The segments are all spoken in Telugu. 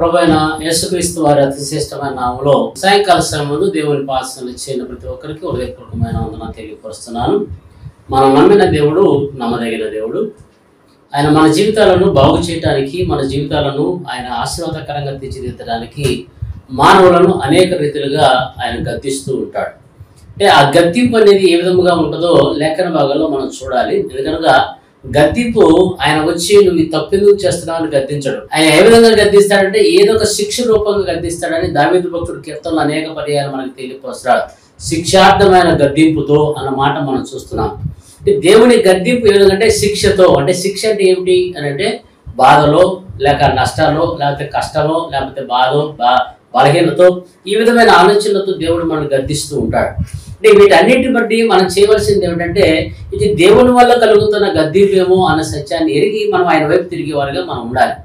ప్రభు అయిన యేసుక్రీస్తు వారి అతి శ్రేష్టమైన నామంలో సాయంకాల సమయంలో దేవుని పాసనలు చేరిన ప్రతి ఒక్కరికి హృదయపూర్వకమైన వందన తెలియపరుస్తున్నాను మనం నమ్మిన దేవుడు నమ్మదగిన దేవుడు ఆయన మన జీవితాలను బాగు చేయడానికి మన జీవితాలను ఆయన ఆశీర్వాదకరంగా తీర్చిదిద్దడానికి మానవులను అనేక రీతిలుగా ఆయన గద్దిస్తూ ఉంటాడు అంటే ఆ గద్దింపు అనేది ఏ విధముగా ఉంటుందో లేఖన భాగంలో మనం చూడాలి ఎందుకనగా గద్దింపు ఆయన వచ్చి నువ్వు ఈ తప్పెందుకు చేస్తున్నావు అని గద్దించడు ఆయన ఏ విధంగా గద్దిస్తాడంటే ఏదో ఒక శిక్ష రూపంగా గద్దిస్తాడని దావేదు భక్తుడు కీర్తనలు అనేక పర్యాలు మనకు తెలియపరుస్తాడు శిక్షార్థమైన గద్దింపుతో అన్న మాట మనం చూస్తున్నాం అంటే దేవుని గద్దింపు ఏ విధంగా అంటే శిక్షతో అంటే శిక్ష అంటే ఏమిటి అని అంటే బాధలో లేక నష్టాలో లేకపోతే కష్టమో లేకపోతే బాధో బా బలహీనతో ఈ విధమైన ఆలోచనలతో దేవుడు మనం గద్దిస్తూ ఉంటాడు అంటే వీటన్నిటిని బట్టి మనం చేయవలసింది ఏమిటంటే ఇది దేవుని వల్ల కలుగుతున్న గద్దింపేమో అన్న సత్యాన్ని ఎరిగి మనం ఆయన వైపు తిరిగేవారుగా మనం ఉండాలి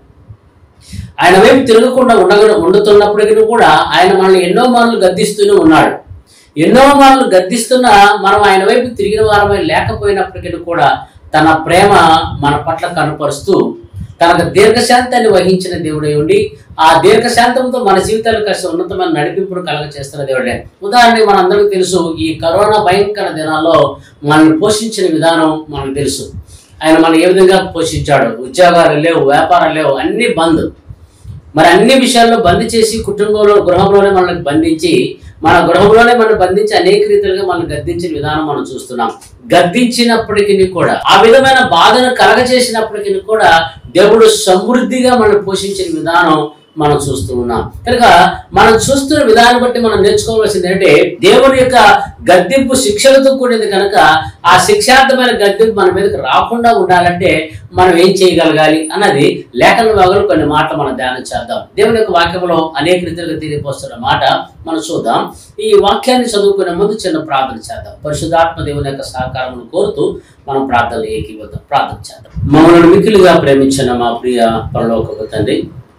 ఆయన వైపు తిరగకుండా ఉండగ ఉండుతున్నప్పటికీ కూడా ఆయన మనల్ని ఎన్నో మార్లు గద్దిస్తూనే ఉన్నాడు ఎన్నో మార్లు గద్దిస్తున్నా మనం ఆయన వైపు తిరిగిన వారమై లేకపోయినప్పటికీ కూడా తన ప్రేమ మన పట్ల కనపరుస్తూ తనకు దీర్ఘశాంతాన్ని వహించిన దేవుడై ఉండి ఆ దీర్ఘశాంతంతో మన జీవితాలకు కాస్త ఉన్నతమైన నడిపింపును కలగ చేస్తున్న దేవుడే ఉదాహరణకి మనందరికీ తెలుసు ఈ కరోనా భయంకర దినాల్లో మనల్ని పోషించిన విధానం మనకు తెలుసు ఆయన మనం ఏ విధంగా పోషించాడు ఉద్యోగాలు లేవు వ్యాపారాలు లేవు అన్ని బంద్ మరి అన్ని విషయాల్లో బంద్ చేసి కుటుంబంలో గృహంలోనే మనల్ని బంధించి మన గృహంలోనే మనం బంధించి అనేక రీతిలుగా మనం గద్దించిన విధానం మనం చూస్తున్నాం గద్దించినప్పటికీ కూడా ఆ విధమైన బాధను కలగచేసినప్పటికీ కూడా దేవుడు సమృద్ధిగా మనం పోషించిన విధానం మనం చూస్తూ ఉన్నాం కనుక మనం చూస్తున్న విధానం బట్టి మనం నేర్చుకోవాల్సింది ఏంటంటే దేవుని యొక్క గద్దెంపు శిక్షలతో కూడింది కనుక ఆ శిక్షార్థమైన గద్దెంపు మన మీదకి రాకుండా ఉండాలంటే మనం ఏం చేయగలగాలి అన్నది లేఖన భాగంలో కొన్ని మాటలు మనం ధ్యానం చేద్దాం దేవుని యొక్క వాక్యంలో అనేక రీతిలుగా తెలియపోస్తున్న మాట మనం చూద్దాం ఈ వాక్యాన్ని చదువుకునే ముందు చిన్న ప్రార్థన చేద్దాం పరిశుద్ధాత్మ దేవుని యొక్క సహకారం కోరుతూ మనం ప్రార్థనలు ఏకీవద్దాం ప్రార్థన చేద్దాం మమ్మల్ని మిక్కిలిగా ప్రేమించిన మా ప్రియ పరలోకపు తండ్రి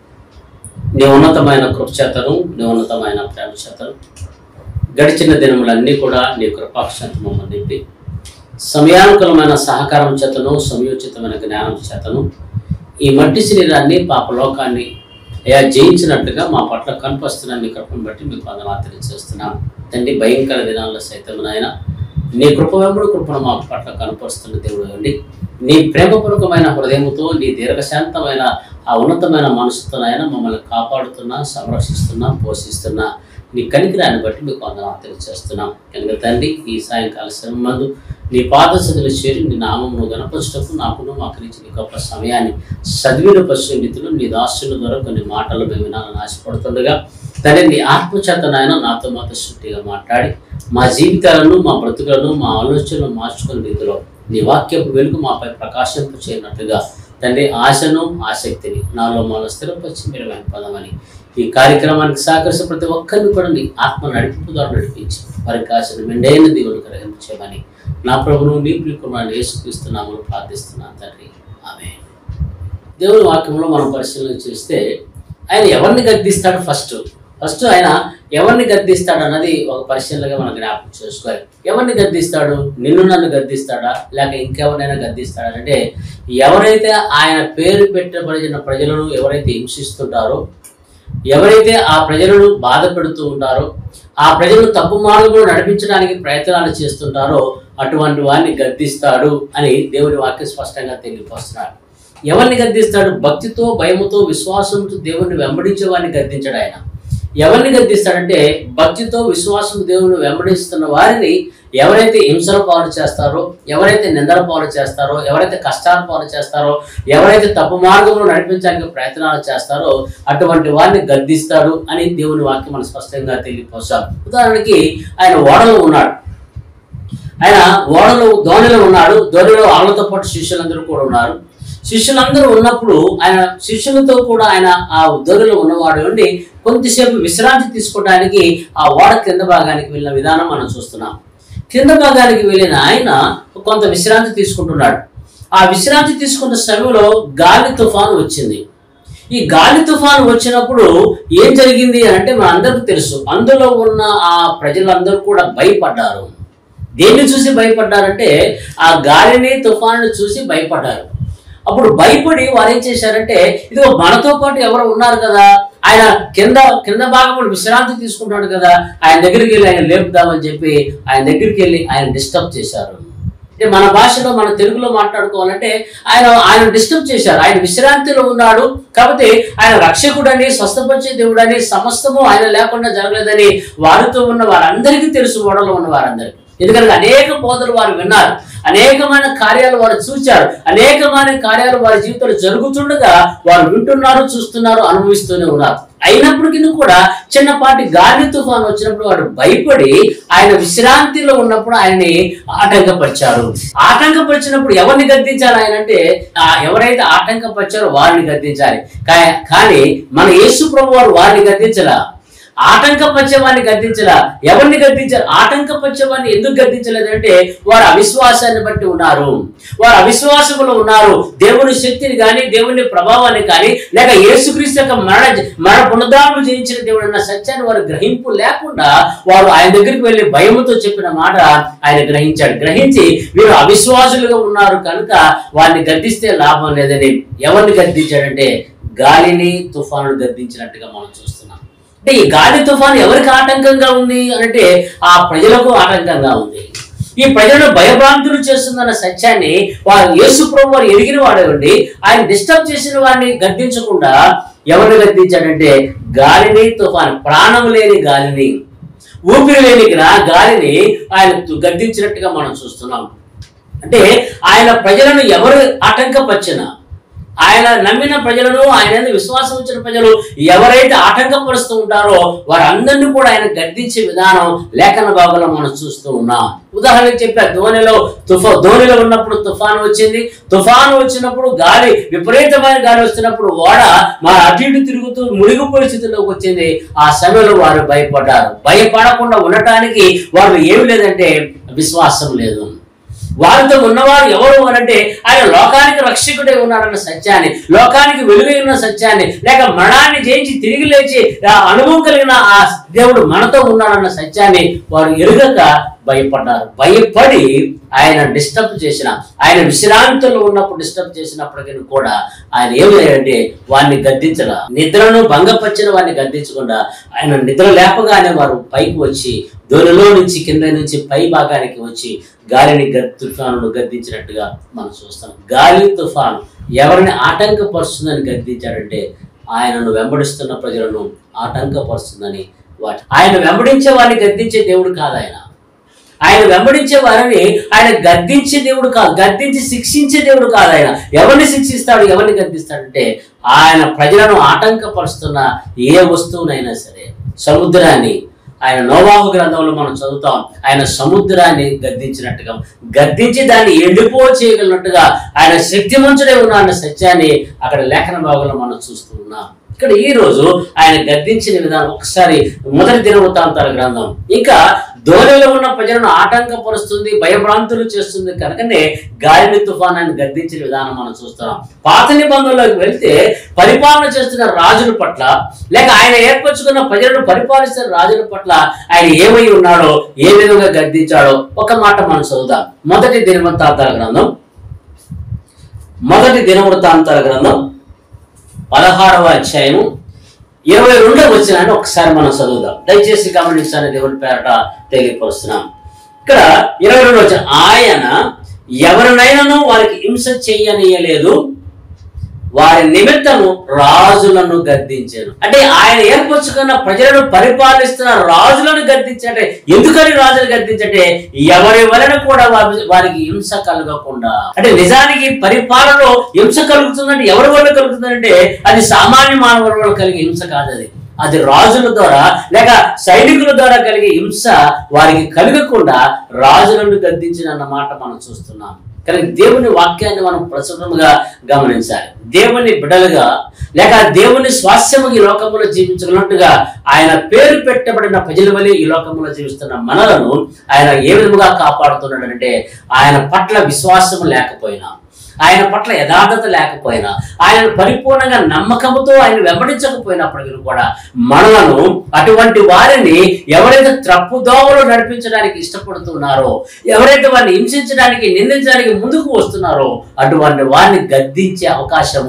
నీ ఉన్నతమైన కృపచేతను నీ ఉన్నతమైన ప్రేమ చేతను గడిచిన దినములన్నీ కూడా నీ కృపాక్షంత మమ్మల్ని నింపి సమయానుకూలమైన సహకారం చేతను సమయోచితమైన జ్ఞానం చేతను ఈ మట్టి శరీరాన్ని పాపలోకాన్ని అయా జయించినట్టుగా మా పట్ల కనిపిస్తున్న నీ కృపను బట్టి మీకు వందనాలు తెలియజేస్తున్నాం తండ్రి భయంకర దినాల్లో సైతం నాయన నీ కృప వెంబడి కృపను మా పట్ల కనపరుస్తున్న దేవుడు అండి నీ ప్రేమపూర్వకమైన హృదయంతో నీ దీర్ఘశాంతమైన ఆ ఉన్నతమైన మనసుతో నాయన మమ్మల్ని కాపాడుతున్నా సంరక్షిస్తున్నా పోషిస్తున్నా నీ కనికిరాన్ని బట్టి మీకు వందనాలు తెలియజేస్తున్నాం కనుక తండ్రి ఈ సాయంకాల శ్రమ మందు నీ పాద సదులు చేరి నీ నామమును గణపరచటకు నాకును మాకు నుంచి నీ గొప్ప సమయాన్ని సద్వినిపరిచే రీతిలో నీ దాసుల ద్వారా కొన్ని మాటలు మేము వినాలని ఆశపడుతుండగా తండ్రి నీ ఆత్మచేత నాయన నాతో మాతో శుద్ధిగా మాట్లాడి మా జీవితాలను మా బ్రతుకులను మా ఆలోచనలు మార్చుకునే రీతిలో నీ వాక్యపు వెలుగు మాపై ప్రకాశింపు చేయనట్టుగా తండ్రి ఆశను ఆసక్తిని నాలో మాలో స్థిరపరిచి మీరు వెంపదమని ఈ కార్యక్రమానికి సహకరిస్తే ప్రతి ఒక్కరిని కూడా నీ ఆత్మ నడిపింపు ద్వారా నడిపించి వారికి కాసిన మెండైన దేవుని గ్రహించమని నా ప్రభును నీ ప్రియుకుమారుని యేసుక్రీస్తున్నామని ప్రార్థిస్తున్నాను తండ్రి ఆమె దేవుని వాక్యంలో మనం పరిశీలన చేస్తే ఆయన ఎవరిని గద్దిస్తాడు ఫస్ట్ ఫస్ట్ ఆయన ఎవరిని గద్దిస్తాడు అన్నది ఒక పరిశీలనగా మనం జ్ఞాపకం చేసుకోవాలి ఎవరిని గద్దిస్తాడు నిన్ను నన్ను గద్దిస్తాడా లేక ఇంకెవరినైనా గద్దిస్తాడా అంటే ఎవరైతే ఆయన పేరు పెట్టబడిన ప్రజలను ఎవరైతే హింసిస్తుంటారో ఎవరైతే ఆ ప్రజలను బాధ పెడుతూ ఉంటారో ఆ ప్రజలను తప్పు మార్గంలో నడిపించడానికి ప్రయత్నాలు చేస్తుంటారో అటువంటి వారిని గద్దిస్తాడు అని దేవుని వాక్యం స్పష్టంగా తెలియపరుస్తున్నాడు ఎవరిని గద్దిస్తాడు భక్తితో భయముతో విశ్వాసంతో దేవుణ్ణి వెంబడించే వారిని గద్దించాడు ఆయన ఎవరిని గద్దిస్తాడంటే భక్తితో విశ్వాసం దేవుని వెంబడిస్తున్న వారిని ఎవరైతే హింసల పాలు చేస్తారో ఎవరైతే నిందల పాలు చేస్తారో ఎవరైతే కష్టాల పాలు చేస్తారో ఎవరైతే తప్పు మార్గంలో నడిపించడానికి ప్రయత్నాలు చేస్తారో అటువంటి వారిని గద్దిస్తాడు అని దేవుని వాక్యం మనం స్పష్టంగా తెలియపోస్తాం ఉదాహరణకి ఆయన ఓడలో ఉన్నాడు ఆయన ఓడలో ధోనిలో ఉన్నాడు ధోనిలో వాళ్ళతో పాటు శిష్యులందరూ కూడా ఉన్నారు శిష్యులందరూ ఉన్నప్పుడు ఆయన శిష్యులతో కూడా ఆయన ఆ ధోనిలో ఉన్నవాడు ఉండి కొంతసేపు విశ్రాంతి తీసుకోవడానికి ఆ ఓడ కింద భాగానికి వెళ్ళిన విధానం మనం చూస్తున్నాం కింద భాగానికి వెళ్ళిన ఆయన కొంత విశ్రాంతి తీసుకుంటున్నాడు ఆ విశ్రాంతి తీసుకున్న సమయంలో గాలి తుఫాను వచ్చింది ఈ గాలి తుఫాను వచ్చినప్పుడు ఏం జరిగింది అని అంటే మన అందరికీ తెలుసు అందులో ఉన్న ఆ ప్రజలందరూ కూడా భయపడ్డారు దేన్ని చూసి భయపడ్డారంటే ఆ గాలిని తుఫాను చూసి భయపడ్డారు అప్పుడు భయపడి వారు ఏం చేశారంటే ఇదిగో మనతో పాటు ఎవరు ఉన్నారు కదా ఆయన కింద కింద భాగంలో విశ్రాంతి తీసుకుంటాడు కదా ఆయన దగ్గరికి వెళ్ళి ఆయన లేపుదామని చెప్పి ఆయన దగ్గరికి వెళ్ళి ఆయన డిస్టర్బ్ చేశారు అంటే మన భాషలో మన తెలుగులో మాట్లాడుకోవాలంటే ఆయన ఆయన డిస్టర్బ్ చేశారు ఆయన విశ్రాంతిలో ఉన్నాడు కాబట్టి ఆయన రక్షకుడని స్వస్థపరిచే దేవుడని సమస్తము ఆయన లేకుండా జరగలేదని వారితో ఉన్న వారందరికీ తెలుసు ఓడలో ఉన్న వారందరికీ ఎందుకంటే అనేక బోధలు వారు విన్నారు అనేకమైన కార్యాలు వారు చూశారు అనేకమైన కార్యాలు వారి జీవితంలో జరుగుతుండగా వారు వింటున్నారు చూస్తున్నారు అనుభవిస్తూనే ఉన్నారు అయినప్పటికీ కూడా చిన్నపాటి గాలి తుఫాన్ వచ్చినప్పుడు వాడు భయపడి ఆయన విశ్రాంతిలో ఉన్నప్పుడు ఆయన్ని ఆటంకపరిచారు ఆటంకపరిచినప్పుడు ఎవరిని గద్దించాలి ఆయన అంటే ఆ ఎవరైతే ఆటంకపరిచారో వారిని గద్దించాలి కా- కానీ మన యేసు ప్రభు వారు వారిని గద్దించలా ఆటంకపరిచేవాడిని గద్దించలా ఎవరిని గద్దించారు ఆటంకపరిచేవాడిని ఎందుకు గద్దించలేదంటే వారు అవిశ్వాసాన్ని బట్టి ఉన్నారు వారు అవిశ్వాసములో ఉన్నారు దేవుని శక్తిని కానీ దేవుని ప్రభావాన్ని కానీ లేక యేసుక్రీస్తు యొక్క మరణ మరణ పునరుద్ధారణ జయించిన దేవుడు అన్న సత్యాన్ని వారు గ్రహింపు లేకుండా వారు ఆయన దగ్గరికి వెళ్ళి భయముతో చెప్పిన మాట ఆయన గ్రహించాడు గ్రహించి వీరు అవిశ్వాసులుగా ఉన్నారు కనుక వారిని గద్దిస్తే లాభం లేదని ఎవరిని గద్దించాడంటే గాలిని తుఫాను గద్దించినట్టుగా మనం చూస్తున్నాం అంటే ఈ గాలి తుఫాను ఎవరికి ఆటంకంగా ఉంది అంటే ఆ ప్రజలకు ఆటంకంగా ఉంది ఈ ప్రజలను భయభ్రాంతులు చేస్తుందన్న సత్యాన్ని వారు యేసు ప్రభు వారు ఎరిగిన వాడండి ఆయన డిస్టర్బ్ చేసిన వారిని గద్దించకుండా ఎవరిని గద్దించాడంటే గాలిని తుఫాను ప్రాణం లేని గాలిని ఊపిరి లేని గా- గాలిని ఆయన గద్దించినట్టుగా మనం చూస్తున్నాం అంటే ఆయన ప్రజలను ఎవరు ఆటంకపరిచినా ఆయన నమ్మిన ప్రజలను ఆయన మీద విశ్వాసం ఉంచిన ప్రజలు ఎవరైతే ఆటంకపరుస్తూ ఉంటారో వారందరినీ కూడా ఆయన గద్దించే విధానం లేఖన భాగంలో మనం చూస్తూ ఉన్నాం ఉదాహరణకు చెప్పా ధోనిలో తుఫా ధోనిలో ఉన్నప్పుడు తుఫాను వచ్చింది తుఫాను వచ్చినప్పుడు గాలి విపరీతమైన గాలి వస్తున్నప్పుడు ఓడ మా అటు ఇటు తిరుగుతూ మునిగి పరిస్థితిలోకి వచ్చింది ఆ సమయంలో వారు భయపడ్డారు భయపడకుండా ఉండటానికి వారు ఏమి లేదంటే విశ్వాసం లేదు వారితో ఉన్నవారు ఎవరు అనంటే ఆయన లోకానికి రక్షకుడే ఉన్నాడన్న సత్యాన్ని లోకానికి వెలుగై ఉన్న సత్యాన్ని లేక మరణాన్ని జయించి తిరిగి లేచి ఆ అనుభవం కలిగిన ఆ దేవుడు మనతో ఉన్నాడన్న సత్యాన్ని వారు ఎరుగక భయపడ్డారు భయపడి ఆయన డిస్టర్బ్ చేసిన ఆయన విశ్రాంతిలో ఉన్నప్పుడు డిస్టర్బ్ చేసినప్పటికీ కూడా ఆయన ఏమి అంటే వారిని గద్దించరా నిద్రను భంగపరిచిన వారిని గద్దించకుండా ఆయన నిద్ర లేపగానే వారు పైకి వచ్చి దొరిలో నుంచి కింద నుంచి పై భాగానికి వచ్చి గాలిని గద్ తుఫాను గద్దించినట్టుగా మనం చూస్తాం గాలి తుఫాను ఎవరిని ఆటంకపరుస్తుందని గద్దించాడంటే ఆయనను వెంబడిస్తున్న ప్రజలను ఆటంకపరుస్తుందని వాటి ఆయన వెంబడించే వారిని గద్దించే దేవుడు కాదు ఆయన ఆయన వెంబడించే వారిని ఆయన గద్దించే దేవుడు కాదు గద్దించి శిక్షించే దేవుడు కాదు ఆయన ఎవరిని శిక్షిస్తాడు ఎవరిని గద్దిస్తాడంటే ఆయన ప్రజలను ఆటంకపరుస్తున్న ఏ వస్తువునైనా సరే సముద్రాన్ని ఆయన నోవాహు గ్రంథంలో మనం చదువుతాం ఆయన సముద్రాన్ని గద్దించినట్టుగా గద్దించి దాన్ని ఎండిపో చేయగలిగినట్టుగా ఆయన శక్తిమంతుడే ఉన్న సత్యాన్ని అక్కడ లేఖన భాగంలో మనం చూస్తూ ఉన్నాం ఇక్కడ ఈ రోజు ఆయన గద్దించిన విధానం ఒకసారి మొదటి దినవృత్తాంతాల గ్రంథం ఇంకా దోణిలో ఉన్న ప్రజలను ఆటంకపరుస్తుంది భయభ్రాంతులు చేస్తుంది కనుకనే గాలిని తుఫానాన్ని గద్దించిన విధానం మనం చూస్తున్నాం పాత నిబంధనలోకి వెళ్తే పరిపాలన చేస్తున్న రాజుల పట్ల లేక ఆయన ఏర్పరచుకున్న ప్రజలను పరిపాలిస్తున్న రాజుల పట్ల ఆయన ఏమై ఉన్నాడో ఏ విధంగా గద్దించాడో ఒక మాట మనం చదువుదాం మొదటి దినవృత్తాంతాల గ్రంథం మొదటి దినవృత్తాంతాల గ్రంథం పదహారవ అధ్యాయము ఇరవై రెండవ వచ్చినాన్ని ఒకసారి మనం చదువుదాం దయచేసి గమనించాలని దేవుని పేరట తెలియపరుస్తున్నాం ఇక్కడ ఇరవై రెండు వచ్చిన ఆయన ఎవరినైనాను వారికి హింస చెయ్యనీయలేదు వారి నిమిత్తము రాజులను గద్దించాను అంటే ఆయన ఏర్పరచుకున్న ప్రజలను పరిపాలిస్తున్న రాజులను గద్దించంటే ఎందుకని రాజులు గద్దించంటే ఎవరి వలన కూడా వారి- వారికి హింస కలగకుండా అంటే నిజానికి పరిపాలనలో హింస కలుగుతుందంటే ఎవరి వల్ల కలుగుతుందంటే అది సామాన్య మానవుల వల్ల కలిగే హింస కాదు అది అది రాజుల ద్వారా లేక సైనికుల ద్వారా కలిగే హింస వారికి కలగకుండా రాజులను గద్దించిన అన్న మాట మనం చూస్తున్నాం కానీ దేవుని వాక్యాన్ని మనం ప్రస్తుతంగా గమనించాలి దేవుని బిడలుగా లేక దేవుని స్వాస్థ్యము ఈ లోకంలో జీవించుకున్నట్టుగా ఆయన పేరు పెట్టబడిన ప్రజల వలె ఈ లోకంలో జీవిస్తున్న మనలను ఆయన ఏ విధముగా కాపాడుతున్నాడంటే ఆయన పట్ల విశ్వాసము లేకపోయినా ఆయన పట్ల యథార్థత లేకపోయినా ఆయన పరిపూర్ణంగా నమ్మకంతో ఆయన వెంబడించకపోయినప్పటికీ కూడా మనలను అటువంటి వారిని ఎవరైతే త్రప్పుదోవలో నడిపించడానికి ఇష్టపడుతున్నారో ఎవరైతే వారిని హింసించడానికి నిందించడానికి ముందుకు వస్తున్నారో అటువంటి వారిని గద్దించే అవకాశము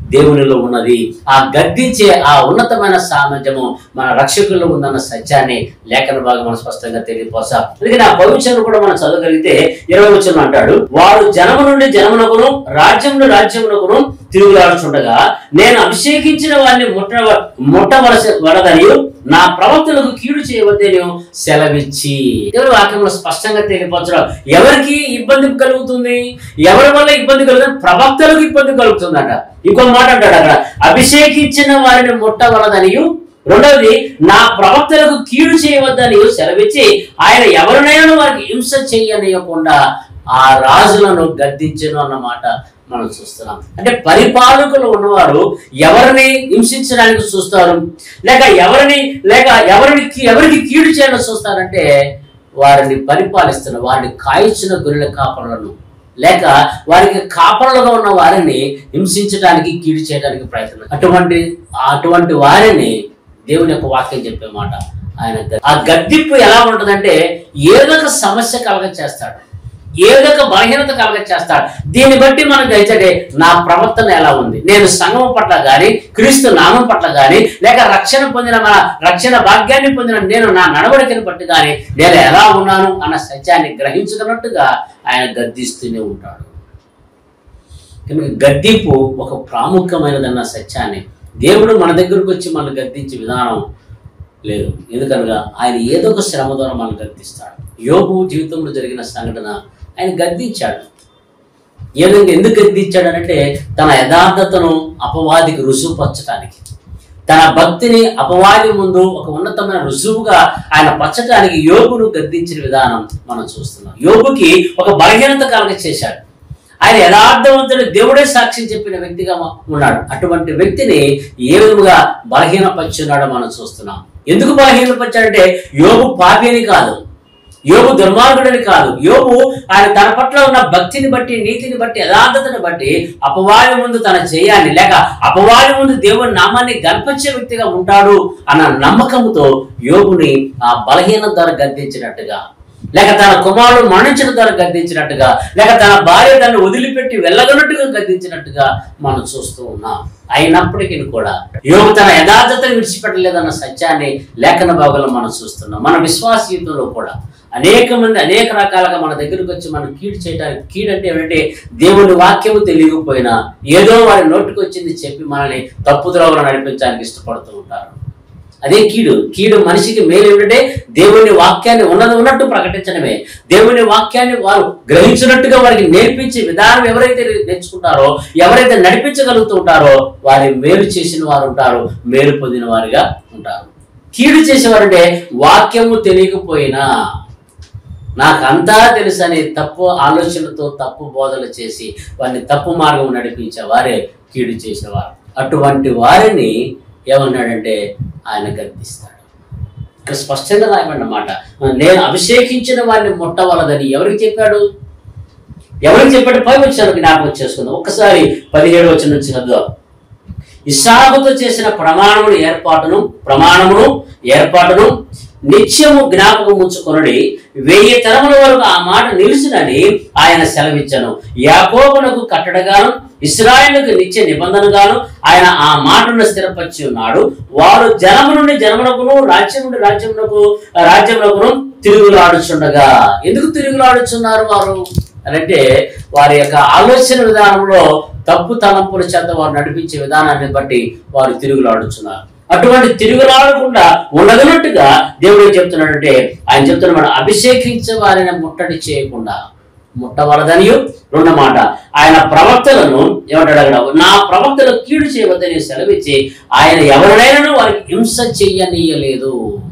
దేవునిలో ఉన్నది ఆ గద్దించే ఆ ఉన్నతమైన సామర్థ్యము మన రక్షకుల్లో ఉందన్న సత్యాన్ని లేఖన భాగం మనం స్పష్టంగా తెలియపోసా అందుకని ఆ భవిష్యత్తు కూడా మనం చదవగలిగితే ఇరవై వచ్చిన అంటాడు వారు జనము నుండి జనమునకును రాజ్యం నుండి రాజ్యమునకును తిరుగులాడుచుండగా నేను అభిషేకించిన వారిని ముట్ట ముట్టవలసి వలదని నా ప్రవక్తలకు కీడు చేయవద్దని సెలవిచ్చి దేవుని వాక్యంలో స్పష్టంగా తెలియపరచడం ఎవరికి ఇబ్బంది కలుగుతుంది ఎవరి వల్ల ఇబ్బంది కలుగుతుంది ప్రవక్తలకు ఇబ్బంది కలుగుతుందట ఇంకో మాట అంటాడు అక్కడ అభిషేకించిన వారిని ముట్టవలదనియు రెండవది నా ప్రవక్తలకు కీడు చేయవద్దని సెలవిచ్చి ఆయన ఎవరినైనా వారికి హింస చేయనీయకుండా ఆ రాజులను గద్దించను అన్నమాట మనం చూస్తున్నాం అంటే పరిపాలకులు ఉన్నవారు ఎవరిని హింసించడానికి చూస్తారు లేక ఎవరిని లేక ఎవరిని ఎవరికి కీడు చేయాలని చూస్తారంటే వారిని పరిపాలిస్తున్న వారిని కాయించిన గొర్రెల కాపరులను లేక వారికి కాపరులుగా ఉన్న వారిని హింసించడానికి కీడు చేయడానికి ప్రయత్నం అటువంటి అటువంటి వారిని దేవుని యొక్క వాక్యం చెప్పే మాట ఆయన గ- ఆ గద్దింపు ఎలా ఉంటుందంటే ఏదో ఒక సమస్య కలగ చేస్తాడు ఏదో ఒక బలహీనత కలగ చేస్తాడు దీన్ని బట్టి మనం గ్రహించండి నా ప్రవర్తన ఎలా ఉంది నేను సంఘం పట్ల గాని క్రీస్తు నామం పట్ల గాని లేక రక్షణ పొందిన మన రక్షణ భాగ్యాన్ని పొందిన నేను నా నడవడికను బట్టి గాని నేను ఎలా ఉన్నాను అన్న సత్యాన్ని గ్రహించుకున్నట్టుగా ఆయన గద్దిస్తూనే ఉంటాడు కనుక గద్దింపు ఒక ప్రాముఖ్యమైనదన్న సత్యాన్ని దేవుడు మన దగ్గరకు వచ్చి మనం గద్దించే విధానం లేదు ఎందుకనగా ఆయన ఏదో ఒక శ్రమ ద్వారా మనం గద్దిస్తాడు యోగు జీవితంలో జరిగిన సంఘటన ఆయన గద్దించాడు ఏ విధంగా ఎందుకు గద్దించాడనంటే తన యథార్థతను అపవాదికి రుజువుపరచడానికి తన భక్తిని అపవాది ముందు ఒక ఉన్నతమైన రుజువుగా ఆయన పచ్చటానికి యోగును గద్దించిన విధానం మనం చూస్తున్నాం యోగుకి ఒక బలహీనత కలగ చేశాడు ఆయన యథార్థవంతుడు దేవుడే సాక్ష్యం చెప్పిన వ్యక్తిగా ఉన్నాడు అటువంటి వ్యక్తిని ఏ విధముగా బలహీనపరుచున్నాడో మనం చూస్తున్నాం ఎందుకు బలహీనపరిచాడంటే యోగు పాపి అని కాదు యోగు దుర్మార్గుడని కాదు యోగు ఆయన తన పట్ల ఉన్న భక్తిని బట్టి నీతిని బట్టి యథార్థతను బట్టి అపవాది ముందు తన చేయాన్ని లేక అపవాది ముందు దేవుని నామాన్ని గర్పించే వ్యక్తిగా ఉంటాడు అన్న నమ్మకంతో యోగుని ఆ బలహీన ద్వారా గద్దించినట్టుగా లేక తన కుమారుడు మరణించిన ద్వారా గద్దించినట్టుగా లేక తన భార్య తను వదిలిపెట్టి వెళ్ళగనట్టుగా గద్దించినట్టుగా మనం చూస్తూ ఉన్నాం అయినప్పటికీ కూడా యోగు తన యథార్థతను విడిచిపెట్టలేదన్న సత్యాన్ని లేఖన భాగంలో మనం చూస్తున్నాం మన విశ్వాస జీవితంలో కూడా అనేక మంది అనేక రకాలుగా మన దగ్గరకు వచ్చి మనం కీడు చేయడానికి కీడు అంటే ఏమంటే దేవుని వాక్యము తెలియకపోయినా ఏదో వారి నోటికి వచ్చింది చెప్పి మనల్ని తప్పుద్రోవలు నడిపించడానికి ఇష్టపడుతూ ఉంటారు అదే కీడు కీడు మనిషికి మేలు ఏమిటంటే దేవుని వాక్యాన్ని ఉన్నది ఉన్నట్టు ప్రకటించడమే దేవుని వాక్యాన్ని వారు గ్రహించినట్టుగా వారికి నేర్పించే విధానం ఎవరైతే నేర్చుకుంటారో ఎవరైతే నడిపించగలుగుతూ ఉంటారో వారి మేలు చేసిన వారు ఉంటారు మేలు పొందిన వారిగా ఉంటారు కీడు చేసేవారంటే వాక్యము తెలియకపోయినా నాకు అంతా తెలుసని తప్పు ఆలోచనతో తప్పు బోధలు చేసి వారిని తప్పు మార్గం నడిపించే వారే కీడు చేసేవారు అటువంటి వారిని ఏమన్నాడంటే ఆయన గర్దిస్తాడు ఇక్కడ స్పష్టంగా రాయమన్నమాట నేను అభిషేకించిన వారిని ముట్టవలదని ఎవరికి చెప్పాడు ఎవరికి చెప్పాడు పై వచ్చాను జ్ఞాపకం చేసుకుందాం ఒక్కసారి పదిహేడు వచ్చిన నుంచి చదువు ఇస్సాకుతో చేసిన ప్రమాణమును ఏర్పాటును ప్రమాణమును ఏర్పాటును నిత్యము జ్ఞాపకం ఉంచుకొనడి వెయ్యి తరముల వరకు ఆ మాట నిలుచునని ఆయన సెలవిచ్చను యాకోబునకు కట్టడగాను ఇస్రాయేలుకు నిత్య నిబంధనగాను ఆయన ఆ మాటను స్థిరపరిచి ఉన్నాడు వారు జనము నుండి జనమునకును రాజ్యం నుండి రాజ్యమునకు రాజ్యమునకును తిరుగులాడుచుండగా ఎందుకు తిరుగులాడుచున్నారు వారు అంటే వారి యొక్క ఆలోచన విధానంలో తప్పు తలంపుల చేత వారు నడిపించే విధానాన్ని బట్టి వారు తిరుగులాడుచున్నారు అటువంటి తిరుగులాడకుండా ఉండగనట్టుగా దేవుడు ఏం చెప్తున్నాడంటే ఆయన చెప్తున్నాడు అభిషేకించే వారిని ముట్టడి చేయకుండా ముట్టవలదనియు రెండో మాట ఆయన ప్రవక్తలను ఏమంటాడు అక్కడ నా ప్రవక్తలు కీడు చేయవద్దని సెలవిచ్చి ఆయన ఎవరినైనా వారికి హింస చెయ్యనీయలేదు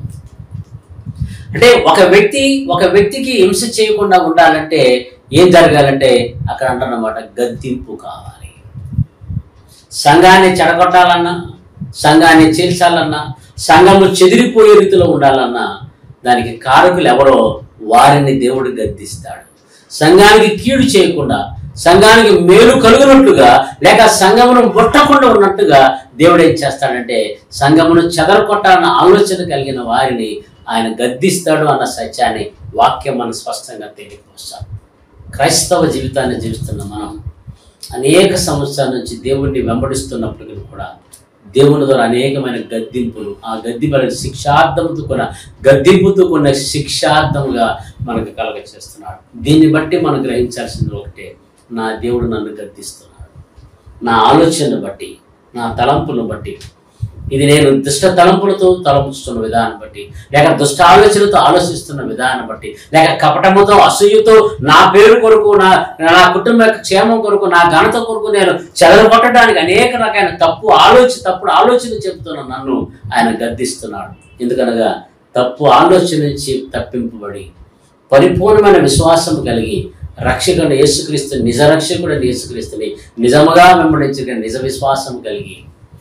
అంటే ఒక వ్యక్తి ఒక వ్యక్తికి హింస చేయకుండా ఉండాలంటే ఏం జరగాలంటే అక్కడ అంటారన్నమాట గద్దింపు కావాలి సంఘాన్ని చెడగొట్టాలన్నా సంఘాన్ని చీల్చాలన్నా సంఘము చెదిరిపోయే రీతిలో ఉండాలన్నా దానికి కారకులు ఎవరో వారిని దేవుడు గద్దిస్తాడు సంఘానికి కీడు చేయకుండా సంఘానికి మేలు కలుగునట్టుగా లేక సంఘమును ముట్టకుండా ఉన్నట్టుగా దేవుడు ఏం చేస్తాడంటే సంఘమును చెదరకొట్టాలన్న ఆలోచన కలిగిన వారిని ఆయన గద్దిస్తాడు అన్న సత్యాన్ని వాక్యం మనం స్పష్టంగా తెలియపరుస్తాం క్రైస్తవ జీవితాన్ని జీవిస్తున్న మనం అనేక సంవత్సరాల నుంచి దేవుణ్ణి వెంబడిస్తున్నప్పటికీ కూడా దేవుని ద్వారా అనేకమైన గద్దింపులు ఆ గద్దింపుల శిక్షార్థముతో కొన్న గద్దింపుతో కొన్న శిక్షార్థముగా మనకు కలగ చేస్తున్నాడు దీన్ని బట్టి మనం గ్రహించాల్సింది ఒకటే నా దేవుడు నన్ను గద్దిస్తున్నాడు నా ఆలోచనను బట్టి నా తలంపులను బట్టి ఇది నేను దుష్ట తలంపులతో తలంపుస్తున్న విధానం బట్టి లేక దుష్ట ఆలోచనలతో ఆలోచిస్తున్న విధానం బట్టి లేక కపటముతో అసూయతో నా పేరు కొరకు నా నా కుటుంబ యొక్క క్షేమం కొరకు నా ఘనత కొరకు నేను చెదరగొట్టడానికి అనేక రకాల తప్పు ఆలోచన తప్పుడు ఆలోచన చెబుతున్న నన్ను ఆయన గద్దిస్తున్నాడు ఎందుకనగా తప్పు ఆలోచన నుంచి తప్పింపబడి పరిపూర్ణమైన విశ్వాసం కలిగి రక్షకుడు యేసుక్రీస్తు నిజ రక్షకుడు యేసుక్రీస్తుని నిజముగా వెంబడించిన నిజ విశ్వాసం కలిగి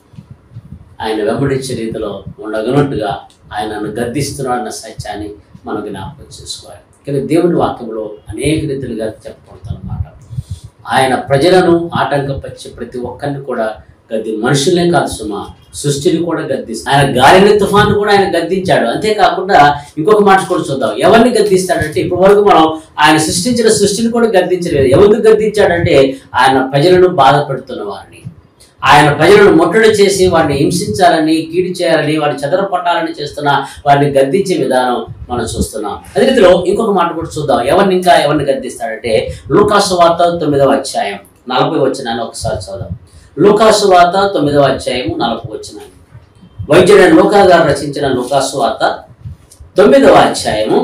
ఆయన వెంబడించే రీతిలో ఉండగనట్టుగా ఆయన నన్ను గద్దిస్తున్నాడన్న సత్యాన్ని మనం జ్ఞాపకం చేసుకోవాలి కానీ దేవుని వాక్యంలో అనేక రీతిలుగా చెప్పబడుతుందన్నమాట ఆయన ప్రజలను ఆటంకపరిచే ప్రతి ఒక్కరిని కూడా గద్ది మనుషులే కాదు సుమా సృష్టిని కూడా గద్దిస్తాడు ఆయన గాలిని తుఫాను కూడా ఆయన గద్దించాడు అంతేకాకుండా ఇంకొక మాట కూడా చూద్దాం ఎవరిని గద్దిస్తాడంటే ఇప్పటి వరకు మనం ఆయన సృష్టించిన సృష్టిని కూడా గద్దించలేదు ఎవరికి గద్దించాడంటే ఆయన ప్రజలను బాధ పెడుతున్న వారిని ఆయన ప్రజలను ముట్టడి చేసి వారిని హింసించాలని కీడు చేయాలని వారిని చెదరపట్టాలని చేస్తున్న వారిని గద్దించే విధానం మనం చూస్తున్నాం అదే రీతిలో ఇంకొక మాట కూడా చూద్దాం ఎవరిని ఇంకా ఎవరిని గద్దిస్తాడంటే లూకాసు వార్త తొమ్మిదవ అధ్యాయం నలభై వచ్చినాన్ని ఒకసారి చూద్దాం లూకాసు వార్త తొమ్మిదవ అధ్యాయము నలభై వచ్చినాన్ని వైద్యుడైన లూకా గారు రచించిన లూకాసు వార్త తొమ్మిదవ అధ్యాయము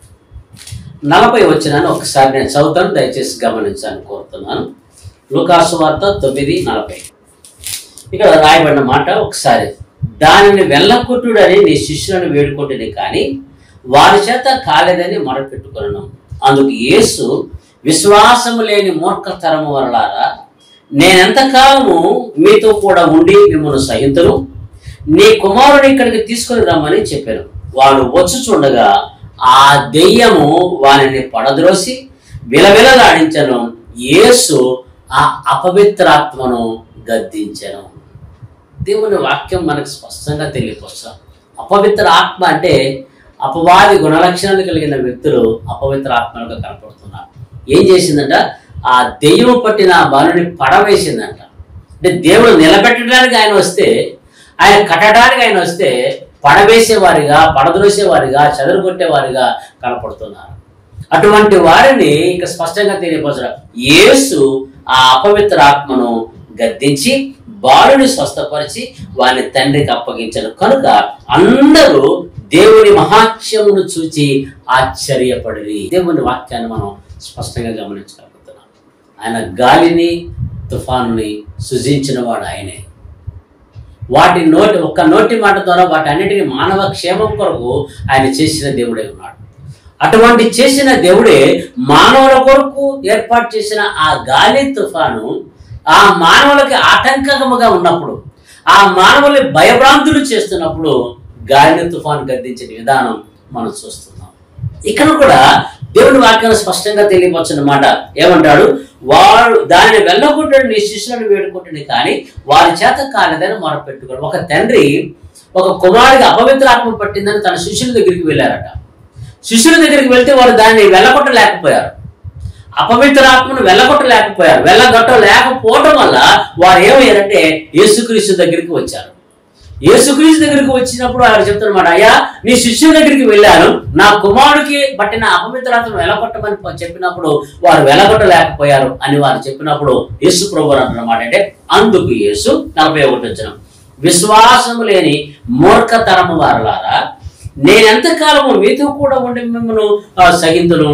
నలభై వచ్చినాన్ని ఒకసారి నేను చదువుతాను దయచేసి గమనించాలని కోరుతున్నాను లూకాసు వార్త తొమ్మిది నలభై ఇక్కడ రాయబడిన మాట ఒకసారి దానిని వెళ్ళకొట్టుడని నీ శిష్యులను వేడుకుంటుంది కానీ వారి చేత కాలేదని మొరపెట్టుకున్నాను అందుకు యేసు విశ్వాసము లేని మూర్ఖతరము వరలారా నేనెంతకాలము మీతో కూడా ఉండి మిమ్మల్ని సహింతును నీ కుమారుని ఇక్కడికి తీసుకొని రమ్మని చెప్పాను వాడు వచ్చి చూడగా ఆ దెయ్యము వారిని పడద్రోసి విలవిలలాడించను యేసు ఆ అపవిత్రాత్మను గద్దించను దేవుని వాక్యం మనకు స్పష్టంగా తెలియపరుస్తాం అపవిత్ర ఆత్మ అంటే అపవాది గుణలక్షణాలు కలిగిన వ్యక్తులు అపవిత్ర ఆత్మలుగా కనపడుతున్నారు ఏం చేసిందంట ఆ దెయ్యం పట్టిన ఆ బాలుని పడవేసిందంట అంటే దేవుడు నిలబెట్టడానికి ఆయన వస్తే ఆయన కట్టడానికి ఆయన వస్తే పడవేసేవారిగా పడద్రోసేవారిగా చెదరగొట్టేవారిగా కనపడుతున్నారు అటువంటి వారిని ఇక స్పష్టంగా తెలియపరచడం యేసు ఆ అపవిత్ర ఆత్మను గద్దించి బాలుని స్వస్థపరిచి వాని తండ్రికి అప్పగించను కనుక అందరూ దేవుని మహాత్యమును చూచి ఆశ్చర్యపడి దేవుని వాక్యాన్ని మనం స్పష్టంగా గమనించగలుగుతున్నాం ఆయన గాలిని తుఫానుని సృజించిన వాడు ఆయనే వాటి నోటి ఒక్క నోటి మాట ద్వారా వాటి అన్నిటిని మానవ క్షేమం కొరకు ఆయన చేసిన దేవుడే ఉన్నాడు అటువంటి చేసిన దేవుడే మానవుల కొరకు ఏర్పాటు చేసిన ఆ గాలి తుఫాను ఆ మానవులకి ఆటంకముగా ఉన్నప్పుడు ఆ మానవుల్ని భయభ్రాంతులు చేస్తున్నప్పుడు గాలిని తుఫాను గద్దించిన విధానం మనం చూస్తున్నాం ఇక్కడ కూడా దేవుని వాక్యాన్ని స్పష్టంగా తెలియవచ్చిన మాట ఏమంటాడు వాడు దానిని వెళ్ళగొట్టడు నీ శిష్యులను వేడుకుంటుంది కానీ వారి చేత కాలేదని మొరపెట్టుకోడు ఒక తండ్రి ఒక కుమారుడికి అపవిత్రాత్మ పట్టిందని తన శిష్యుల దగ్గరికి వెళ్ళారట శిష్యుల దగ్గరికి వెళ్తే వారు దాన్ని వెళ్ళగొట్టలేకపోయారు అపవిత్రాత్మను వెళ్ళగొట్టలేకపోయారు వెళ్ళగొట్టలేకపోవడం వల్ల వారు ఏమయ్యారంటే యేసుక్రీస్తు దగ్గరికి వచ్చారు యేసుక్రీస్తు దగ్గరికి వచ్చినప్పుడు ఆయన చెప్తున్నమాట అయ్యా నీ శిష్యుల దగ్గరికి వెళ్ళాను నా కుమారుడికి పట్టిన అపవిత్రాత్మను వెలగొట్టమని ప- చెప్పినప్పుడు వారు వెలగొట్టలేకపోయారు అని వారు చెప్పినప్పుడు యేసు ప్రభు అంటున్నమాట అంటే అందుకు యేసు నలభై ఒకటి వచ్చిన విశ్వాసము లేని మూర్ఖతరము వారలారా నేనెంతకాలము మీతో కూడా ఉండి మిమ్మల్ని ఆ, సహింతును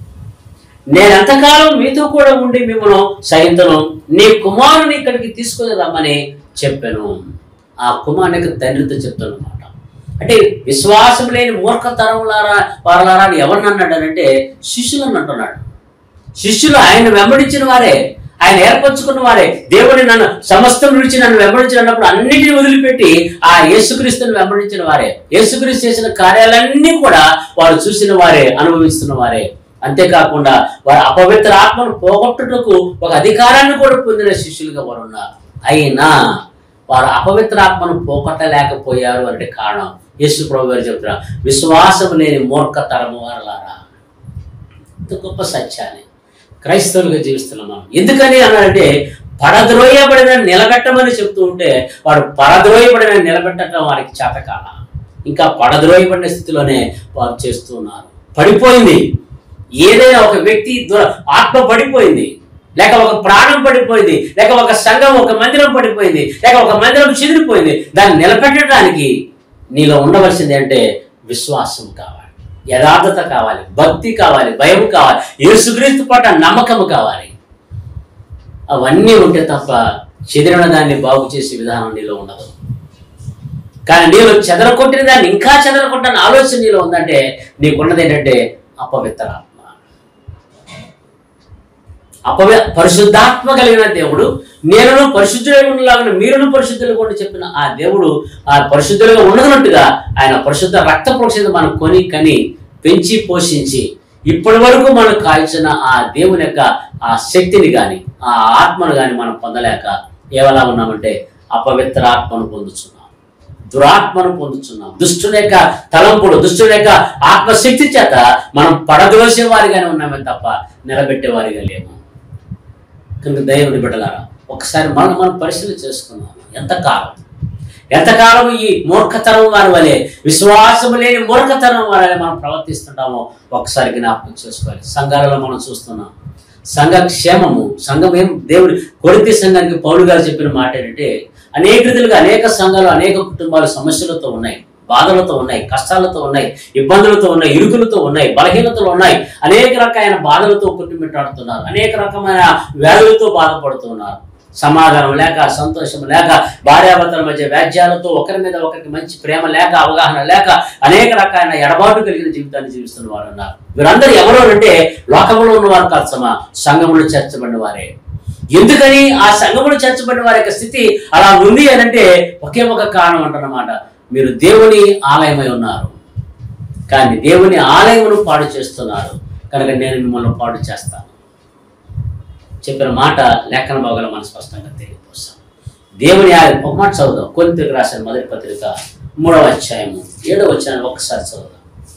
నేనెంతకాలం మీతో కూడా ఉండి మిమ్మల్ని సహింతును నీ కుమారుని ఇక్కడికి తీసుకుని రమ్మని చెప్పాను ఆ కుమారునికి తండ్రితో చెప్తున్నమాట అంటే విశ్వాసం లేని మూర్ఖతరములారా వారలారా అని ఎవరిని అన్నాడనంటే శిష్యులను అంటున్నాడు శిష్యులు ఆయన వెంబడించిన వారే ఆయన ఏర్పరచుకున్న వారే దేవుని నన్ను సమస్తం విడిచి నన్ను వెంబడించినప్పుడు అన్నిటిని వదిలిపెట్టి ఆ యేసుక్రీస్తుని వెంబడించిన వారే యేసుక్రీస్తు చేసిన కార్యాలన్నీ కూడా వారు చూసిన వారే అనుభవిస్తున్న వారే అంతేకాకుండా వారి అపవిత్ర ఆత్మను పోగొట్టుటకు ఒక అధికారాన్ని కూడా పొందిన శిష్యులుగా వారు ఉన్నారు అయినా వారు అపవిత్ర ఆత్మను పోగొట్టలేకపోయారు అంటే కారణం యేసు ప్రభు గారు చెప్తున్నారు విశ్వాసం లేని మూర్ఖతరము వారలారా ఇంత గొప్ప సత్యాన్ని క్రైస్తవులుగా జీవిస్తున్నాం మనం ఎందుకని అన్నారంటే పడద్రోయబడిన నిలబెట్టమని చెప్తూ ఉంటే వాడు పడద్రోయబడిన నిలబెట్టడం వారికి చేతకాల ఇంకా పడద్రోయబడిన స్థితిలోనే వారు చేస్తున్నారు పడిపోయింది ఏదైనా ఒక వ్యక్తి దుర- ఆత్మ పడిపోయింది లేక ఒక ప్రాణం పడిపోయింది లేక ఒక సంఘం ఒక మందిరం పడిపోయింది లేక ఒక మందిరం చెదిరిపోయింది దాన్ని నిలబెట్టడానికి నీలో ఉండవలసింది అంటే విశ్వాసం కావాలి యథార్థత కావాలి భక్తి కావాలి భయం కావాలి యేసుక్రీస్తు పట్ల నమ్మకం కావాలి అవన్నీ ఉంటే తప్ప చెదిరిన దాన్ని బాగు చేసే విధానం నీలో ఉండదు కానీ నీలో చెదరకొట్టిన దాన్ని ఇంకా చెదరకొట్టని ఆలోచన నీలో ఉందంటే నీకున్నది ఏంటంటే అపవిత్రాత్మ అపవి పరిశుద్ధాత్మ కలిగిన దేవుడు నేను పరిశుద్ధులాగా మీరును పరిశుద్ధులు కూడా చెప్పిన ఆ దేవుడు ఆ పరిశుద్ధులుగా ఉండగనట్టుగా ఆయన పరిశుద్ధ రక్త ప్రోక్షణ మనం కొని కని పెంచి పోషించి ఇప్పటి వరకు మనం కాల్చిన ఆ దేవుని యొక్క ఆ శక్తిని కానీ ఆ ఆత్మను కానీ మనం పొందలేక ఏవలా ఉన్నామంటే అపవిత్ర ఆత్మను పొందుతున్నాం దురాత్మను పొందుతున్నాం దుష్టుని యొక్క తలంపుడు దుష్టుని యొక్క ఆత్మశక్తి చేత మనం పడదోసే వారిగానే ఉన్నామే తప్ప నిలబెట్టే వారిగా లేము కనుక దైవుని బిడ్డలారా ఒకసారి మనం మనం పరిశీలన చేసుకున్నాం ఎంతకాలం ఎంతకాలం ఈ మూర్ఖతరం వారి వలె విశ్వాసం లేని మూర్ఖతరం వారి మనం ప్రవర్తిస్తుంటామో ఒకసారి జ్ఞాపకం చేసుకోవాలి సంఘాలలో మనం చూస్తున్నాం సంఘ క్షేమము సంఘం ఏం దేవుడి కొరితి సంఘానికి పౌలు గారు చెప్పిన మాట ఏంటంటే అనేక రీతిలుగా అనేక సంఘాలు అనేక కుటుంబాలు సమస్యలతో ఉన్నాయి బాధలతో ఉన్నాయి కష్టాలతో ఉన్నాయి ఇబ్బందులతో ఉన్నాయి ఇరుకులతో ఉన్నాయి బలహీనతలు ఉన్నాయి అనేక రకమైన బాధలతో కుట్టుమిట్టాడుతున్నారు అనేక రకమైన వ్యాధులతో బాధపడుతున్నారు సమాధానం లేక సంతోషం లేక భార్యాభర్తల మధ్య వ్యాజ్యాలతో ఒకరి మీద ఒకరికి మంచి ప్రేమ లేక అవగాహన లేక అనేక రకాల ఎడబాటు కలిగిన జీవితాన్ని జీవిస్తున్న వారు ఉన్నారు వీరందరూ ఎవరో అంటే లోకంలో ఉన్నవారు కాదు సమా సంఘములు చేర్చబడిన వారే ఎందుకని ఆ సంఘములు చేర్చబడిన వారి యొక్క స్థితి అలా ఉంది అని అంటే ఒకే ఒక కారణం అంటన్నమాట మీరు దేవుని ఆలయమై ఉన్నారు కానీ దేవుని ఆలయమును పాడు చేస్తున్నారు కనుక నేను మిమ్మల్ని పాడు చేస్తాను చెప్పిన మాట లేఖన భాగంలో మనం స్పష్టంగా తెలియపోస్తాం దేవుని ఆలయం ఒక మాట చదువుదాం కొరింథీయులకు రాసిన మొదటి పత్రిక మూడవ అధ్యాయము ఏడవ అధ్యాయం ఒక్కసారి చదువుదాం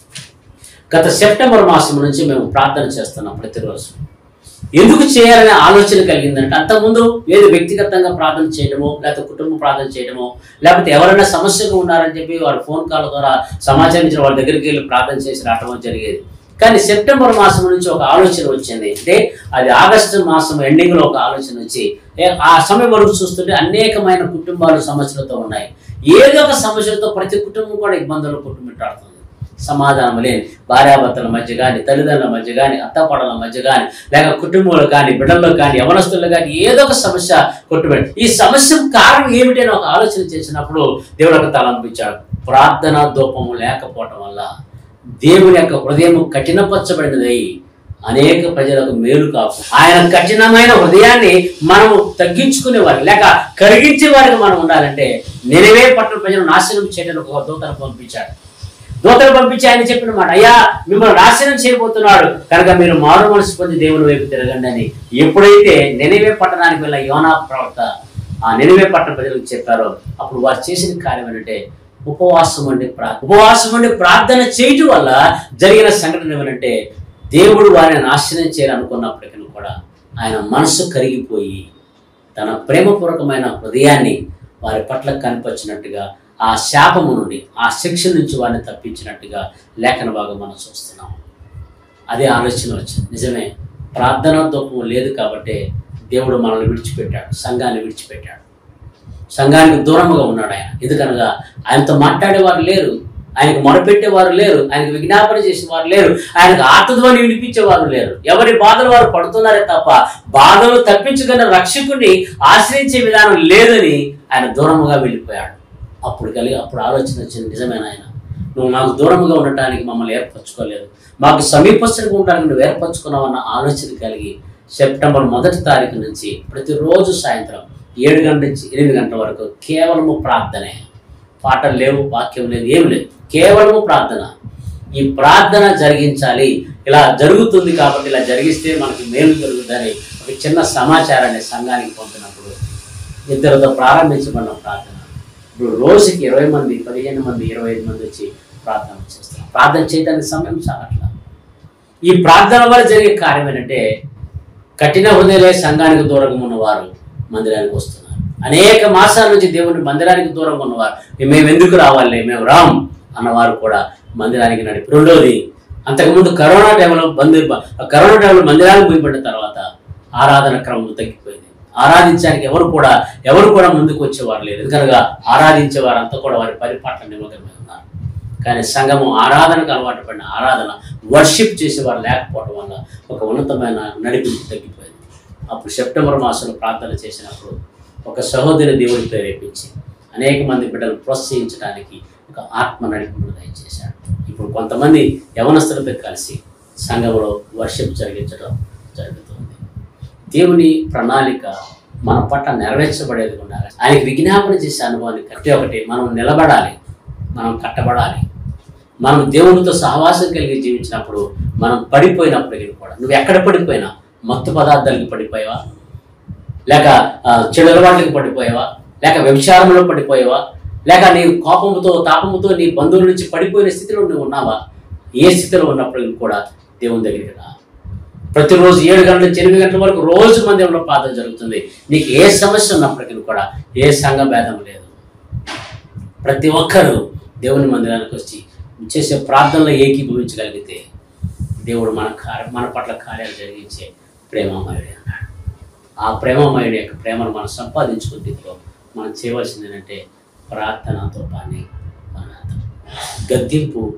గత సెప్టెంబర్ మాసం నుంచి మేము ప్రార్థన చేస్తున్నాం ప్రతిరోజు ఎందుకు చేయాలనే ఆలోచన కలిగిందంటే అంతకుముందు ఏదో వ్యక్తిగతంగా ప్రార్థన చేయడమో లేకపోతే కుటుంబ ప్రార్థన చేయడమో లేకపోతే ఎవరైనా సమస్యగా ఉన్నారని చెప్పి వారి ఫోన్ కాల్ ద్వారా సమాచారం ఇచ్చిన వాళ్ళ దగ్గరికి వెళ్ళి ప్రార్థన చేసి రావడం జరిగేది కానీ సెప్టెంబర్ మాసం నుంచి ఒక ఆలోచన వచ్చింది అంటే అది ఆగస్టు మాసం ఎండింగ్ లో ఒక ఆలోచన వచ్చి ఏ- ఆ సమయం వరకు చూస్తుంటే అనేకమైన కుటుంబాలు సమస్యలతో ఉన్నాయి ఏదో ఒక సమస్యలతో ప్రతి కుటుంబం కూడా ఇబ్బందులు కొట్టుమిట్టాడుతుంది సమాధానం లేని భార్యాభర్తల మధ్య కానీ తల్లిదండ్రుల మధ్య కానీ అత్తపడల మధ్య కానీ లేక కుటుంబంలో కానీ బిడ్డల్లో కానీ యవనస్తుల్లో కానీ ఏదో ఒక సమస్య కొట్టుబడి ఈ సమస్య కారణం ఏమిటి అని ఒక ఆలోచన చేసినప్పుడు దేవుడు ఒక తలంపించాడు ప్రార్థనా దూపము లేకపోవటం వల్ల దేవుని యొక్క హృదయం కఠినపరచబడినదై అనేక ప్రజలకు మేలు కాపు ఆయన కఠినమైన హృదయాన్ని మనము తగ్గించుకునే వారికి లేక కరిగించే వారికి మనం ఉండాలంటే నిలవే పట్టణ ప్రజలు నాశనం చేయడానికి ఒక దూతను పంపించాడు దూతలు పంపించి ఆయన చెప్పిన మాట అయ్యా మిమ్మల్ని నాశనం చేయబోతున్నాడు కనుక మీరు మారు మనసు పొంది దేవుని వైపు తిరగండి అని ఎప్పుడైతే నినవే పట్టణానికి వెళ్ళిన యోనా ప్రవక్త ఆ నినవే పట్టణ ప్రజలకు చెప్పారో అప్పుడు వారు చేసిన కార్యం ఏంటంటే ఉపవాసం ఉండి ప్రార్థన ఉపవాసం ఉండి ప్రార్థన చేయటం వల్ల జరిగిన సంఘటన ఏమంటే దేవుడు వారిని నాశనం చేయాలనుకున్నప్పటికీ కూడా ఆయన మనసు కరిగిపోయి తన ప్రేమపూర్వకమైన హృదయాన్ని వారి పట్ల కనిపించినట్టుగా ఆ శాపము నుండి ఆ శిక్ష నుంచి వారిని తప్పించినట్టుగా లేఖన భాగం మనం చూస్తున్నాం అదే ఆలోచన వచ్చింది నిజమే ప్రార్థనా దూపం లేదు కాబట్టి దేవుడు మనల్ని విడిచిపెట్టాడు సంఘాన్ని విడిచిపెట్టాడు సంఘానికి దూరంగా ఉన్నాడు ఆయన ఎందుకనగా ఆయనతో మాట్లాడేవారు లేరు ఆయనకు మొరపెట్టేవారు లేరు ఆయనకు విజ్ఞాపన చేసేవారు లేరు ఆయనకు ఆర్తధ్వని వినిపించేవారు లేరు ఎవరి బాధలు వారు పడుతున్నారే తప్ప బాధలు తప్పించుకున్న రక్షకుని ఆశ్రయించే విధానం లేదని ఆయన దూరముగా వెళ్ళిపోయాడు అప్పుడు కలిగి అప్పుడు ఆలోచన వచ్చింది నిజమేనా ఆయన నువ్వు మాకు దూరంగా ఉండటానికి మమ్మల్ని ఏర్పరచుకోలేదు మాకు సమీపస్తుడిగా ఉండడానికి నువ్వు ఏర్పరచుకున్నావన్న ఆలోచన కలిగి సెప్టెంబర్ మొదటి తారీఖు నుంచి ప్రతిరోజు సాయంత్రం ఏడు గంటల నుంచి ఎనిమిది గంటల వరకు కేవలము ప్రార్థనే పాటలు లేవు వాక్యం లేదు ఏం లేదు కేవలము ప్రార్థన ఈ ప్రార్థన జరిగించాలి ఇలా జరుగుతుంది కాబట్టి ఇలా జరిగిస్తే మనకి మేలు జరుగుతుందని ఒక చిన్న సమాచారాన్ని సంఘానికి పంపినప్పుడు ఇద్దరితో ప్రారంభించబడిన ప్రార్థన ఇప్పుడు రోజుకి ఇరవై మంది పదిహేను మంది ఇరవై ఐదు మంది వచ్చి ప్రార్థన చేస్తారు ప్రార్థన చేయడానికి సమయం చాలట్లా ఈ ప్రార్థన వల్ల జరిగే కార్యం ఏంటంటే కఠిన హృదయలే సంఘానికి దూరంగా ఉన్నవారు మందిరానికి వస్తున్నారు అనేక మాసాల నుంచి దేవుని మందిరానికి దూరంగా ఉన్నవారు మేము ఎందుకు రావాలి మేము రాం అన్నవారు కూడా మందిరానికి నడిపి రెండోది అంతకుముందు కరోనా టైంలో బంది కరోనా టైంలో మందిరానికి పోయిపడిన తర్వాత ఆరాధన క్రమం తగ్గిపోయింది ఆరాధించడానికి ఎవరు కూడా ఎవరు కూడా ముందుకు వచ్చేవారు లేదు ఎందుకనగా ఆరాధించే వారంతా కూడా వారి పరిపాట్ల నిమగ్నమై ఉన్నారు కానీ సంఘము ఆరాధనకు అలవాటు పడిన ఆరాధన వర్షిప్ చేసేవారు లేకపోవడం వల్ల ఒక ఉన్నతమైన నడిపింపు తగ్గిపోయింది అప్పుడు సెప్టెంబర్ మాసంలో ప్రార్థన చేసినప్పుడు ఒక సహోదరి దేవుని ప్రేరేపించి అనేక మంది బిడ్డలు ప్రోత్సహించడానికి ఒక ఆత్మ నడిపింపును దయచేశాడు ఇప్పుడు కొంతమంది యవనస్తులతో కలిసి సంఘంలో వర్షిప్ జరిగించడం జరుగుతుంది దేవుని ప్రణాళిక మన పట్ల నెరవేర్చబడేది ఉండాలి ఆయనకి విజ్ఞాపన చేసే అనుభవాన్ని కట్టి ఒకటి మనం నిలబడాలి మనం కట్టబడాలి మనం దేవునితో సహవాసం కలిగి జీవించినప్పుడు మనం పడిపోయినప్పటికీ కూడా నువ్వు ఎక్కడ పడిపోయినా మత్తు పదార్థాలకి పడిపోయావా లేక ఆ, చెడు అలవాట్లకి పడిపోయావా లేక వ్యభిచారంలో పడిపోయావా లేక నీ కోపముతో తాపముతో నీ బంధువుల నుంచి పడిపోయిన స్థితిలో నువ్వు ఉన్నావా ఏ స్థితిలో ఉన్నప్పటికీ కూడా దేవుని దగ్గరికి రా ప్రతిరోజు ఏడు గంటల నుంచి ఎనిమిది గంటల వరకు రోజు మందిరంలో ప్రార్థన జరుగుతుంది నీకు ఏ సమస్య ఉన్నప్పటికీ కూడా ఏ సంఘ భేదం లేదు ప్రతి ఒక్కరూ దేవుని మందిరానికి వచ్చి చేసే ప్రార్థనలో ఏకీభవించగలిగితే దేవుడు మన కార్య మన పట్ల కార్యాలు జరిగించే ప్రేమమయుడే అన్నాడు ఆ ప్రేమమయుడి యొక్క ప్రేమను మనం సంపాదించుకునే రీతిలో మనం చేయవలసింది ఏంటంటే ప్రార్థనతో పని మరణాత గద్దింపు